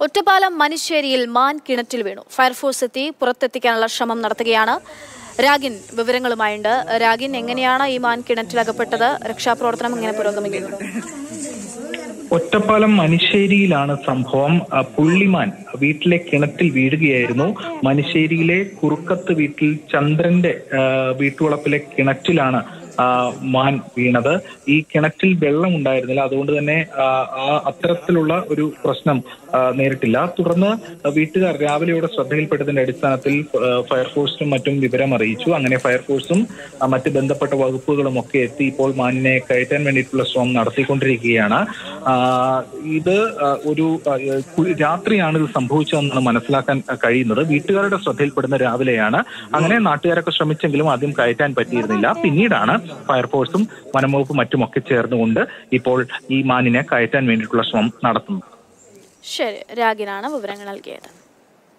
ഒറ്റപ്പാലം മനിശ്ശേരിയിൽ മാൻ കിണറ്റിൽ വീണു ഫയർഫോഴ്സ് എത്തി പുറത്തെത്തിക്കാനുള്ള ശ്രമം നടത്തുകയാണ് രാഗിൻ വിവരങ്ങളുമായുണ്ട് രാഗിൻ എങ്ങനെയാണ് ഈ മാൻ കിണറ്റിൽ അകപ്പെട്ടത് രക്ഷാപ്രവർത്തനം എങ്ങനെ പുരോഗമിക്കുന്നു ഒറ്റപ്പാലം മനിശ്ശേരിയിലാണ് സംഭവം ആ, പുള്ളിമാൻ വീട്ടിലെ കിണറ്റിൽ വീഴുകയായിരുന്നു മനിശ്ശേരിയിലെ കുറുക്കത്ത് വീട്ടിൽ ചന്ദ്രന്റെ ആ, വീട്ടുവളപ്പിലെ കിണറ്റിലാണ് ആ, മാൻ വീണത് ഈ കിണറ്റിൽ വെള്ളം ഉണ്ടായിരുന്നില്ല അതുകൊണ്ട് തന്നെ ആ, ആ അത്തരത്തിലുള്ള ഒരു പ്രശ്നം ആ, നേരിട്ടില്ല തുടർന്ന് വീട്ടുകാർ രാവിലെയോടെ ശ്രദ്ധയിൽപ്പെട്ടതിന്റെ അടിസ്ഥാനത്തിൽ ആ, ഫയർഫോഴ്സിനും മറ്റും വിവരം അറിയിച്ചു അങ്ങനെ ഫയർഫോഴ്സും ആ, മറ്റ് ബന്ധപ്പെട്ട വകുപ്പുകളും ഒക്കെ എത്തി ഇപ്പോൾ മാനിനെ കയറ്റാൻ വേണ്ടിയിട്ടുള്ള ശ്രമം നടത്തിക്കൊണ്ടിരിക്കുകയാണ് ആ, ഇത് ആ, ഒരു ആ, കു- രാത്രിയാണ് ഇത് സംഭവിച്ചതെന്നാണ് മനസ്സിലാക്കാൻ കഴിയുന്നത് വീട്ടുകാരുടെ ശ്രദ്ധയിൽപ്പെടുന്ന രാവിലെയാണ് അങ്ങനെ നാട്ടുകാരൊക്കെ ശ്രമിച്ചെങ്കിലും ആദ്യം കയറ്റാൻ പറ്റിയിരുന്നില്ല പിന്നീടാണ് ഫയർഫോഴ്സും വനംവകുപ്പും മറ്റുമൊക്കെ ചേർന്നുകൊണ്ട് ഇപ്പോൾ ഈ മാനിനെ കയറ്റാൻ വേണ്ടിയിട്ടുള്ള ശ്രമം നടത്തുന്നത് ശരി രാഗിനാണ് വിവരങ്ങൾ നൽകിയത്